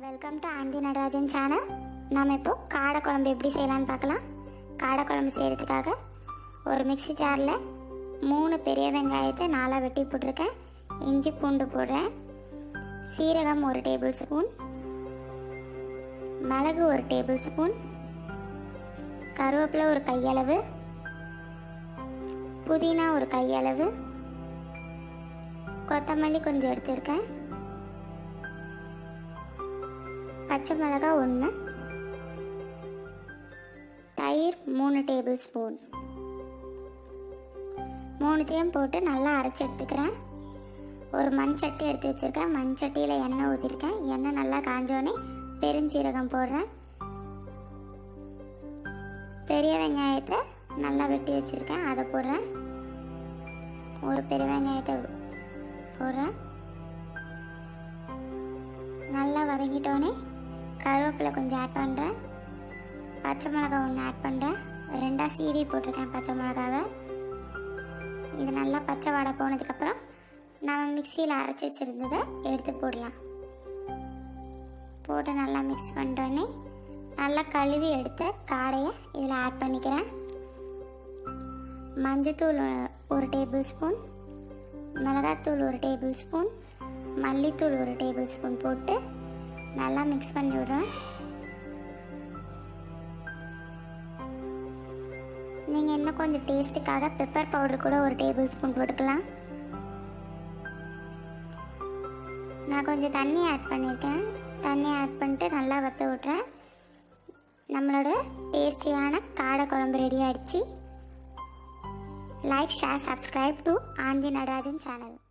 welcome to Aandi Natarajan channel நாம் இப்போ காடை குழம்பு எப்படி செய்யலாம்னு பார்க்கலாம் காடை குழம்பு செய்கிறதுக்காக ஒரு மிக்ஸி ஜாரில் மூணு பெரிய வெங்காயத்தை நாலாக வெட்டி போட்டிருக்கேன் இஞ்சி பூண்டு போடுறேன் சீரகம் ஒரு டேபிள் ஸ்பூன் மிளகு ஒரு டேபிள் ஸ்பூன் கருவேப்பிலை ஒரு கையளவு புதினா ஒரு கையளவு கொத்தமல்லி கொஞ்சம் எடுத்திருக்கேன் பச்சை மிளகாய் ஒன்று தயிர் மூணு டேபிள் ஸ்பூன் மூணுத்தையும் போட்டு நல்லா அரைச்சி எடுத்துக்கிறேன் ஒரு மண் சட்டி எடுத்து வச்சுருக்கேன் மண் சட்டியில் எண்ணெய் ஊற்றிருக்கேன் எண்ணெய் நல்லா காஞ்சோடனே பெருஞ்சீரகம் போடுறேன் பெரிய வெங்காயத்தை நல்லா வெட்டி வச்சுருக்கேன் அதை போடுறேன் ஒரு பெரிய வெங்காயத்தை போடுறேன் நல்லா வதங்கிட்டோன்னே கருவேப்பிலை கொஞ்சம் ஆட் பண்ணுறேன் பச்சை மிளகாய் ஒன்று ஆட் பண்ணுறேன் ரெண்டாக சீவி போட்டிருக்கேன் பச்சை மிளகாவை இது நல்லா பச்சை வடை போனதுக்கப்புறம் நம்ம மிக்சியில் அரைச்சி வச்சுருந்ததை எடுத்து போடலாம் போட்டு நல்லா மிக்ஸ் பண்ணிட்டோன்னே நல்லா கழுவி எடுத்த காடையை இதில் ஆட் பண்ணிக்கிறேன் மஞ்சத்தூள் ஒரு டேபிள் ஸ்பூன் மிளகாத்தூள் ஒரு டேபிள் ஸ்பூன் மல்லித்தூள் ஒரு டேபிள் ஸ்பூன் போட்டு நல்லா மிக்ஸ் பண்ணி விடுறேன் நீங்கள் இன்னும் கொஞ்சம் டேஸ்ட்டுக்காக பெப்பர் பவுடர் கூட ஒரு டேபிள் ஸ்பூன் போட்டுக்கலாம் நான் கொஞ்சம் தண்ணி ஆட் பண்ணியிருக்கேன் தண்ணி ஆட் பண்ணிட்டு நல்லா வற்ற விட்றேன் நம்மளோட டேஸ்டியான காடை குழம்பு ரெடி ஆயிடுச்சு like share subscribe to Aandi Natarajan channel